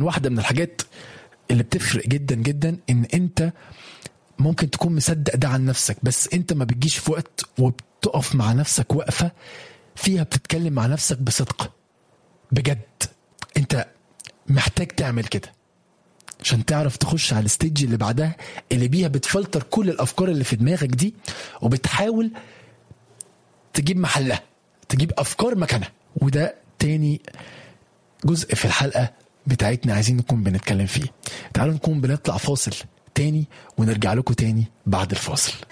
من واحده من الحاجات اللي بتفرق جدا جدا ان انت ممكن تكون مصدق ده عن نفسك بس انت ما بتجيش في وقت وبتقف مع نفسك وقفه فيها بتتكلم مع نفسك بصدق بجد انت محتاج تعمل كده عشان تعرف تخش على الستيج اللي بعدها اللي بيها بتفلتر كل الافكار اللي في دماغك دي وبتحاول تجيب محلها تجيب افكار مكانها وده تاني جزء في الحلقه بتاعتنا عايزين نكون بنتكلم فيه تعالوا نكون بنطلع فاصل تاني ونرجع لكم تاني بعد الفاصل